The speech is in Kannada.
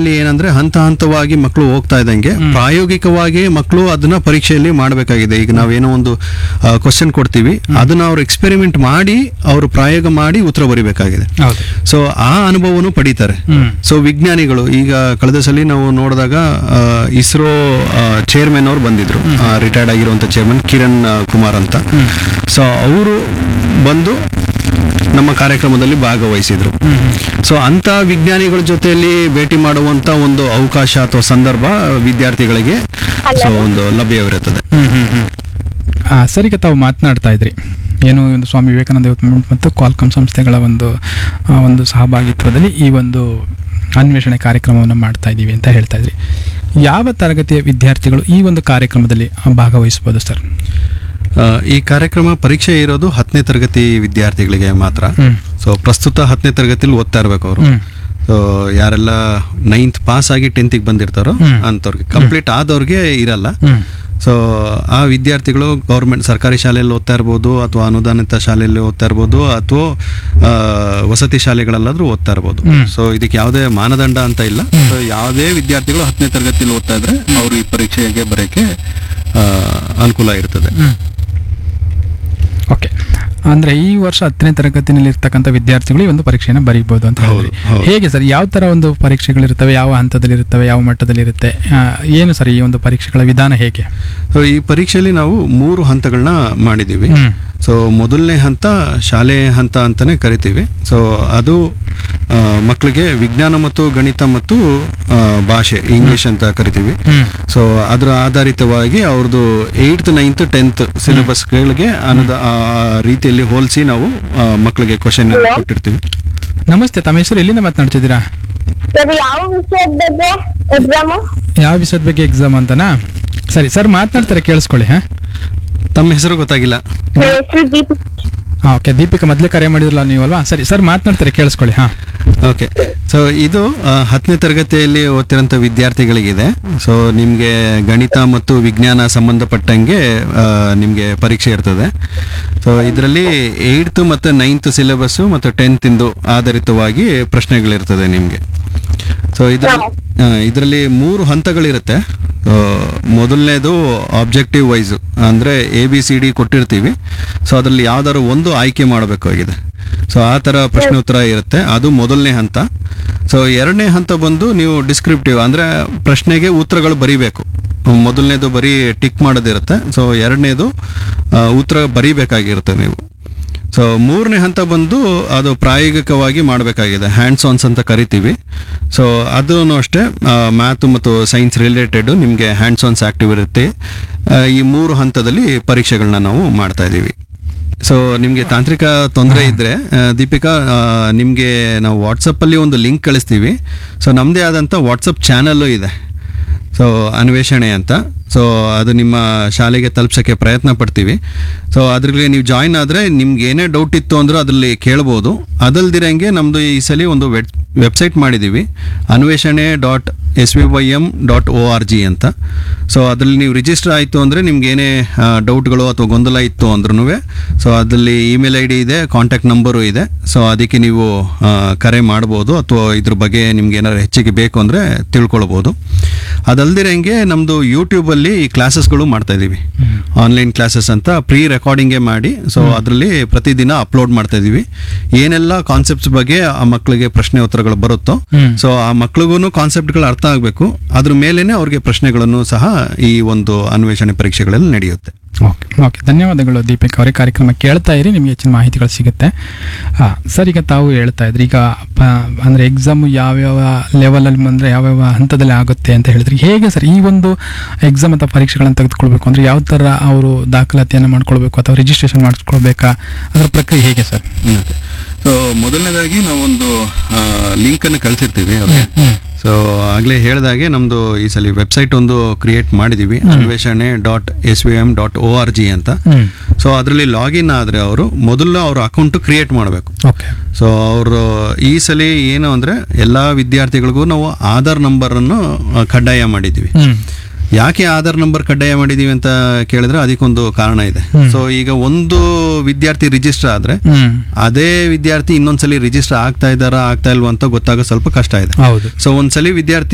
ಪರೀಕ್ಷೆಯಲ್ಲಿ ಏನಂದ್ರೆ ಹಂತ ಹಂತವಾಗಿ ಮಕ್ಕಳು ಹೋಗ್ತಾ ಇದ್ದಂಗೆ ಪ್ರಾಯೋಗಿಕವಾಗಿ ಮಕ್ಕಳು ಅದನ್ನ ಪರೀಕ್ಷೆಯಲ್ಲಿ ಮಾಡಬೇಕಾಗಿದೆ ಈಗ ನಾವೇನೋ ಒಂದು ಕ್ವಶನ್ ಕೊಡ್ತೀವಿ ಅದನ್ನ ಅವ್ರು ಎಕ್ಸ್ಪೆರಿಮೆಂಟ್ ಮಾಡಿ ಅವರು ಪ್ರಯೋಗ ಮಾಡಿ ಉತ್ತರ ಬರಿಬೇಕಾಗಿದೆ ಹೌದು ಸೊ ಆ ಅನುಭವನು ಪಡಿತಾರೆ ಹ್ಮ್ ಸೊ ವಿಜ್ಞಾನಿಗಳು ಈಗ ಕಳೆದ ಸಲ ನಾವು ನೋಡಿದಾಗ ಇಸ್ರೋ ಚೇರ್ಮನ್ ಅವ್ರು ಬಂದಿದ್ರು ರಿಟೈರ್ಡ್ ಆಗಿರುವಂತ ಚೇರ್ಮನ್ ಕಿರಣ್ ಆ, ಕುಮಾರ್ ಅಂತ ಸೊ ಅವರು ಬಂದು ನಮ್ಮ ಕಾರ್ಯಕ್ರಮದಲ್ಲಿ ಭಾಗವಹಿಸಿದ್ರು ಸೊ ಅಂತ ವಿಜ್ಞಾನಿಗಳ ಜೊತೆಯಲ್ಲಿ ಭೇಟಿ ಮಾಡುವಂತ ಒಂದು ಅವಕಾಶ ಅಥವಾ ಸಂದರ್ಭ ವಿದ್ಯಾರ್ಥಿಗಳಿಗೆ ಸೊ ಒಂದು ಲಭ್ಯವಿರುತ್ತದೆ ಹ್ಮ್ ಹ್ಮ್ ಹ್ಮ್ ಆ, ಸರ್ ಈಗ ತಾವು ಮಾತನಾಡ್ತಾ ಇದ್ರಿ ಏನು ಒಂದು ಸ್ವಾಮಿ ವಿವೇಕಾನಂದ ಯೂತ್ ಮೂವ್ಮೆಂಟ್ ಮತ್ತು ಕ್ವಾಲ್ಕಮ್ ಸಂಸ್ಥೆಗಳ ಒಂದು ಆ, ಒಂದು ಸಹಭಾಗಿತ್ವದಲ್ಲಿ ಈ ಒಂದು ಅನ್ವೇಷಣೆ ಕಾರ್ಯಕ್ರಮವನ್ನು ಮಾಡ್ತಾ ಇದ್ದೀವಿ ಅಂತ ಹೇಳ್ತಾ ಇದ್ರಿ ಯಾವ ತರಗತಿಯ ವಿದ್ಯಾರ್ಥಿಗಳು ಈ ಒಂದು ಕಾರ್ಯಕ್ರಮದಲ್ಲಿ ಆ, ಭಾಗವಹಿಸ್ಬೋದು ಸರ್ ಆ, ಈ ಕಾರ್ಯಕ್ರಮ ಪರೀಕ್ಷೆ ಇರೋದು ಹತ್ತನೇ ತರಗತಿ ವಿದ್ಯಾರ್ಥಿಗಳಿಗೆ ಮಾತ್ರ ಹ್ಮ್ ಸೊ ಪ್ರಸ್ತುತ ಹತ್ತನೇ ತರಗತಿಲಿ ಓದ್ತಾ ಇರ್ಬೇಕು ಅವರು ಹ್ಮ್ ಸೊ ಯಾರೆಲ್ಲ ನೈನ್ತ್ ಪಾಸ್ ಆಗಿ ಟೆಂತಿಗೆ ಬಂದಿರ್ತಾರೋ ಹ್ಮ್. ಅಂಥವ್ರಿಗೆ ಕಂಪ್ಲೀಟ್ ಆದವ್ರಿಗೆ ಇರಲ್ಲ ಹ್ಮ್ ಸೊ ಆ ವಿದ್ಯಾರ್ಥಿಗಳು ಗೌರ್ಮೆಂಟ್ ಸರ್ಕಾರಿ ಶಾಲೆಯಲ್ಲಿ ಓದ್ತಾ ಇರ್ಬೋದು ಅಥವಾ ಅನುದಾನಿತ ಶಾಲೆಯಲ್ಲಿ ಓದ್ತಾ ಇರ್ಬೋದು ಅಥವಾ ಆ, ವಸತಿ ಶಾಲೆಗಳಲ್ಲಾದ್ರೂ ಓದ್ತಾ ಇರ್ಬೋದು ಹ್ಮ್. ಸೊ ಇದಕ್ಕೆ ಯಾವುದೇ ಮಾನದಂಡ ಅಂತ ಇಲ್ಲ ಸೊ ಯಾವುದೇ ವಿದ್ಯಾರ್ಥಿಗಳು ಹತ್ತನೇ ತರಗತಿಯಲ್ಲಿ ಓದ್ತಾ ಇದ್ರೆ ಅವರು ಈ ಪರೀಕ್ಷೆಗೆ ಬರೋಕ್ಕೆ ಆ, ಅನುಕೂಲ ಇರ್ತದೆ ಹ್ಮ್ ಓಕೆ ಅಂದ್ರೆ ಈ ವರ್ಷ ಹತ್ತನೇ ತರಗತಿನಲ್ಲಿ ಇರ್ತಕ್ಕಂಥ ವಿದ್ಯಾರ್ಥಿಗಳು ಈ ಒಂದು ಪರೀಕ್ಷೆಯನ್ನು ಬರೀಬಹುದು ಅಂತ ಹೌದು, ಹೇಳಿದ್ರಿ ಹೌದು. ಹೇಗೆ ಸರ್ ಯಾವ ತರ ಒಂದು ಪರೀಕ್ಷೆಗಳಿರ್ತವೆ ಯಾವ ಹಂತದಲ್ಲಿ ಇರ್ತವೆ ಯಾವ ಮಟ್ಟದಲ್ಲಿ ಇರುತ್ತೆ ಆ, ಏನು ಸರ್ ಈ ಒಂದು ಪರೀಕ್ಷೆಗಳ ವಿಧಾನ ಹೇಗೆ ಸೊ ಈ ಪರೀಕ್ಷೆಯಲ್ಲಿ ನಾವು ಮೂರು ಹಂತಗಳನ್ನ ಮಾಡಿದ್ದೀವಿ ಹ್ಮ್ ಸೊ ಮೊದಲನೇ ಹಂತ ಶಾಲೆ ಹಂತ ಅಂತಾನೆ ಕರಿತೀವಿ ಸೊ ಅದು ಆ, ಮಕ್ಕಳಿಗೆ ವಿಜ್ಞಾನ ಮತ್ತು ಗಣಿತ ಮತ್ತು ಆ, ಭಾಷೆ ಇಂಗ್ಲಿಷ್ ಅಂತ ಕರಿತೀವಿ ಹ್ಮ್ ಸೊ ಅದರ ಆಧಾರಿತವಾಗಿ ಅವ್ರದ್ದು ಏಯ್ತ್ ನೈನ್ತ್ ಟೆಂತ್ ಸಿಲೆಬಸ್ಗಳಿಗೆ ಅನ್ನದ ಆ ರೀತಿಯಲ್ಲಿ ಹೋಲಿಸಿ ನಾವು ಆ, ಮಕ್ಕಳಿಗೆ ಕ್ವಶನ್ ಕೊಟ್ಟಿರ್ತೀವಿ ನಮಸ್ತೆ ತಮ್ಮ ಹೆಸರು ಎಲ್ಲಿಂದ ಮಾತನಾಡ್ತಿದ್ದೀರಾ ಸರ್ ಯಾವ ವಿಷಯದ ಬಗ್ಗೆ ಎಕ್ಸಾಮು ಯಾವ ವಿಷಯದ ಬಗ್ಗೆ ಎಕ್ಸಾಮ್ ಅಂತನಾ ಸರಿ ಸರ್ ಮಾತನಾಡ್ತಾರೆ ಕೇಳಿಸ್ಕೊಳ್ಳಿ ಹಾ ತಮ್ಮ ಹೆಸರು ಗೊತ್ತಾಗಿಲ್ಲ ಹೆಸರು ದೀಪ ಹಾ ಓಕೆ ದೀಪಿಕಾ ಮೊದಲೇ ಕರೆ ಮಾಡಿದ್ರಲ್ಲ ನೀವಲ್ವಾ ಸರಿ ಸರ್ ಮಾತನಾಡ್ತಾರೆ ಕೇಳಿಸ್ಕೊಳ್ಳಿ ಹಾ ಓಕೆ ಸೊ ಇದು ಆ, ಹತ್ತನೇ ತರಗತಿಯಲ್ಲಿ ಓದ್ತಿರೋಂಥ ವಿದ್ಯಾರ್ಥಿಗಳಿಗಿದೆ ಸೊ ನಿಮಗೆ ಗಣಿತ ಮತ್ತು ವಿಜ್ಞಾನ ಸಂಬಂಧಪಟ್ಟಂಗೆ ನಿಮಗೆ ಪರೀಕ್ಷೆ ಇರ್ತದೆ ಸೊ ಇದರಲ್ಲಿ ಏಯ್ತ್ ಮತ್ತು ನೈನ್ತ್ ಸಿಲೆಬಸ್ಸು ಮತ್ತು ಟೆಂತಿಂದು ಆಧಾರಿತವಾಗಿ ಪ್ರಶ್ನೆಗಳಿರ್ತದೆ ನಿಮಗೆ ಸೊ ಇದರಲ್ಲಿ ಇದರಲ್ಲಿ ಮೂರು ಹಂತಗಳಿರುತ್ತೆ ಆ, ಮೊದಲನೇದು ಆಬ್ಜೆಕ್ಟಿವ್ ವೈಸ್ ಅಂದರೆ ಎ ಬಿ ಸಿ ಡಿ ಕೊಟ್ಟಿರ್ತೀವಿ ಸೊ ಅದರಲ್ಲಿ ಯಾವ್ದಾದ್ರು ಒಂದು ಆಯ್ಕೆ ಮಾಡಬೇಕಾಗಿದೆ ಸೊ ಆ ಥರ ಪ್ರಶ್ನೆ ಉತ್ತರ ಇರುತ್ತೆ ಅದು ಮೊದಲನೇ ಹಂತ ಸೊ ಎರಡನೇ ಹಂತ ಬಂದು ನೀವು ಡಿಸ್ಕ್ರಿಪ್ಟಿವ್ ಅಂದರೆ ಪ್ರಶ್ನೆಗೆ ಉತ್ತರಗಳು ಬರೀಬೇಕು ಮೊದಲನೇದು ಬರೀ ಟಿಕ್ ಮಾಡೋದಿರುತ್ತೆ ಸೊ ಎರಡನೇದು ಆ, ಉತ್ತರ ಬರೀಬೇಕಾಗಿರುತ್ತೆ ನೀವು ಸೊ ಮೂರನೇ ಹಂತ ಬಂದು ಅದು ಪ್ರಾಯೋಗಿಕವಾಗಿ ಮಾಡಬೇಕಾಗಿದೆ ಹ್ಯಾಂಡ್ಸ್ ಆನ್ಸ್ ಅಂತ ಕರಿತೀವಿ ಸೊ ಅದೂ ಅಷ್ಟೇ ಮ್ಯಾಥ್ ಮತ್ತು ಸೈನ್ಸ್ ರಿಲೇಟೆಡ್ ನಿಮಗೆ ಹ್ಯಾಂಡ್ಸ್ ಆನ್ಸ್ ಆಕ್ಟಿವ್ ಇರುತ್ತೆ ಆ, ಈ ಮೂರು ಹಂತದಲ್ಲಿ ಪರೀಕ್ಷೆಗಳನ್ನ ನಾವು ಮಾಡ್ತಾ ಇದ್ದೀವಿ ಸೊ ನಿಮಗೆ ತಾಂತ್ರಿಕ ತೊಂದರೆ ಇದ್ದರೆ ದೀಪಿಕಾ ನಿಮಗೆ ನಾವು ವಾಟ್ಸಪ್ಪಲ್ಲಿ ಒಂದು ಲಿಂಕ್ ಕಳಿಸ್ತೀವಿ ಸೊ ನಮ್ಮದೇ ಆದಂಥ ವಾಟ್ಸಪ್ ಚಾನಲ್ಲು ಇದೆ ಸೊ ಅನ್ವೇಷಣೆ ಅಂತ ಸೊ ಅದು ನಿಮ್ಮ ಶಾಲೆಗೆ ತಲುಪ್ಸೋಕ್ಕೆ ಪ್ರಯತ್ನ ಪಡ್ತೀವಿ ಸೊ ಅದ್ರಲ್ಲಿ ನೀವು ಜಾಯಿನ್ ಆದರೆ ನಿಮ್ಗೆ ಏನೇ ಡೌಟ್ ಇತ್ತು ಅಂದ್ರೆ ಅದರಲ್ಲಿ ಕೇಳ್ಬೋದು ಅದಲ್ದಿರಂಗೆ ನಮ್ಮದು ಈ ಸಲ ಒಂದು ವೆಬ್ ವೆಬ್ಸೈಟ್ ಮಾಡಿದ್ದೀವಿ Anveshane dot S V Y M dot O R G ಅಂತ ಸೊ ಅದರಲ್ಲಿ ನೀವು ರಿಜಿಸ್ಟರ್ ಆಯಿತು ಅಂದರೆ ನಿಮ್ಗೆ ಏನೇ ಡೌಟ್ಗಳು ಅಥವಾ ಗೊಂದಲ ಇತ್ತು ಅಂದ್ರೂ ಸೊ ಅದರಲ್ಲಿ ಇಮೇಲ್ ಐ ಡಿ ಇದೆ ಕಾಂಟ್ಯಾಕ್ಟ್ ನಂಬರು ಇದೆ ಸೊ ಅದಕ್ಕೆ ನೀವು ಆ, ಕರೆ ಮಾಡ್ಬೋದು ಅಥವಾ ಇದ್ರ ಬಗ್ಗೆ ನಿಮ್ಗೆ ಏನಾದ್ರು ಹೆಚ್ಚಿಗೆ ಬೇಕು ಅಂದರೆ ತಿಳ್ಕೊಳ್ಬೋದು ಅದಲ್ದಿರಂಗೆ ನಮ್ಮದು ಯೂಟ್ಯೂಬಲ್ಲಿ ಈ ಕ್ಲಾಸಸ್ಗಳು ಮಾಡ್ತಾ ಇದ್ದೀವಿ ಆನ್ಲೈನ್ ಕ್ಲಾಸಸ್ ಅಂತ ಪ್ರೀ ರೆಕಾರ್ಡಿಂಗೇ ಮಾಡಿ ಸೊ ಅದರಲ್ಲಿ ಪ್ರತಿದಿನ ಅಪ್ಲೋಡ್ ಮಾಡ್ತಾ ಇದ್ದೀವಿ ಏನೆಲ್ಲ ಕಾನ್ಸೆಪ್ಟ್ಸ್ ಬಗ್ಗೆ ಆ ಮಕ್ಕಳಿಗೆ ಪ್ರಶ್ನೆ ಉತ್ತರಗಳು ಬರುತ್ತೋ ಹ್ಮ್. ಸೊ ಆ ಮಕ್ಳಿಗೂ ಕಾನ್ಸೆಪ್ಟ್ಗಳು ಅರ್ಥ ಆಗಬೇಕು ಅದ್ರ ಮೇಲೇನೆ ಅವ್ರಿಗೆ ಪ್ರಶ್ನೆಗಳನ್ನು ಸಹ ಈ ಒಂದು ಅನ್ವೇಷಣೆ ಪರೀಕ್ಷೆಗಳಲ್ಲಿ ನಡೆಯುತ್ತೆ ಓಕೆ ಓಕೆ ಧನ್ಯವಾದಗಳು ದೀಪಿಕಾ ಅವರೇ ಕಾರ್ಯಕ್ರಮ ಕೇಳ್ತಾ ಇರಿ ನಿಮಗೆ ಹೆಚ್ಚಿನ ಮಾಹಿತಿಗಳು ಸಿಗುತ್ತೆ ಹಾಂ ಸರ್ ಈಗ ತಾವು ಹೇಳ್ತಾ ಇದ್ರಿ ಈಗ ಪ ಅಂದರೆ ಎಕ್ಸಾಮು ಯಾವ್ಯಾವ ಲೆವೆಲಲ್ಲಿ ಬಂದರೆ ಯಾವ್ಯಾವ ಹಂತದಲ್ಲಿ ಆಗುತ್ತೆ ಅಂತ ಹೇಳಿದ್ರಿ ಹೇಗೆ ಸರ್ ಈ ಒಂದು ಎಕ್ಸಾಮ್ ಅಥವಾ ಪರೀಕ್ಷೆಗಳನ್ನು ತೆಗೆದುಕೊಳ್ಬೇಕು ಅಂದರೆ ಯಾವ ಥರ ಅವರು ದಾಖಲಾತಿಯನ್ನು ಮಾಡ್ಕೊಳ್ಬೇಕು ಅಥವಾ ರಿಜಿಸ್ಟ್ರೇಷನ್ ಮಾಡಿಸ್ಕೊಳ್ಬೇಕಾ ಅದರ ಪ್ರಕ್ರಿಯೆ ಹೇಗೆ ಸರ್ ಸೊ ಮೊದಲನೇದಾಗಿ ನಾವೊಂದು ಲಿಂಕ್ ಅನ್ನು ಕಳಿಸಿರ್ತೀವಿ ಹ್ಮ್. ಸೊ ಆಗ್ಲೇ ಹೇಳಿದಾಗೆ ನಮ್ದು ಈ ಸಲ ವೆಬ್ಸೈಟ್ ಒಂದು ಕ್ರಿಯೇಟ್ ಮಾಡಿದೀವಿ Anveshane dot S V M dot O R G ಅಂತ ಹ್ಞೂ ಸೊ ಅದರಲ್ಲಿ ಲಾಗಿನ್ ಆದರೆ ಅವರು ಮೊದಲು ಅವ್ರ ಅಕೌಂಟ್ ಕ್ರಿಯೇಟ್ ಮಾಡಬೇಕು ಓಕೆ ಸೊ ಅವರು ಈ ಸಲ ಏನು ಅಂದರೆ ಎಲ್ಲ ವಿದ್ಯಾರ್ಥಿಗಳಿಗೂ ನಾವು ಆಧಾರ್ ನಂಬರನ್ನು ಆ, ಕಡ್ಡಾಯ ಮಾಡಿದ್ದೀವಿ ಹ್ಞೂ ಯಾಕೆ ಆಧಾರ್ ನಂಬರ್ ಕಡ್ಡಾಯ ಮಾಡಿದ್ದೀವಿ ಅಂತ ಕೇಳಿದ್ರೆ ಅದಕ್ಕೊಂದು ಕಾರಣ ಇದೆ ಹ್ಮ್. ಸೊ ಈಗ ಒಂದು ವಿದ್ಯಾರ್ಥಿ ರಿಜಿಸ್ಟರ್ ಆದರೆ ಹ್ಞೂ ಅದೇ ವಿದ್ಯಾರ್ಥಿ ಇನ್ನೊಂದ್ಸಲಿ ರಿಜಿಸ್ಟರ್ ಆಗ್ತಾ ಇದ್ದಾರಾ ಆಗ್ತಾ ಇಲ್ವಾ ಅಂತ ಗೊತ್ತಾಗ ಸ್ವಲ್ಪ ಕಷ್ಟ ಇದೆ ಹೌದು ಸೊ ಒಂದ್ಸಲಿ ವಿದ್ಯಾರ್ಥಿ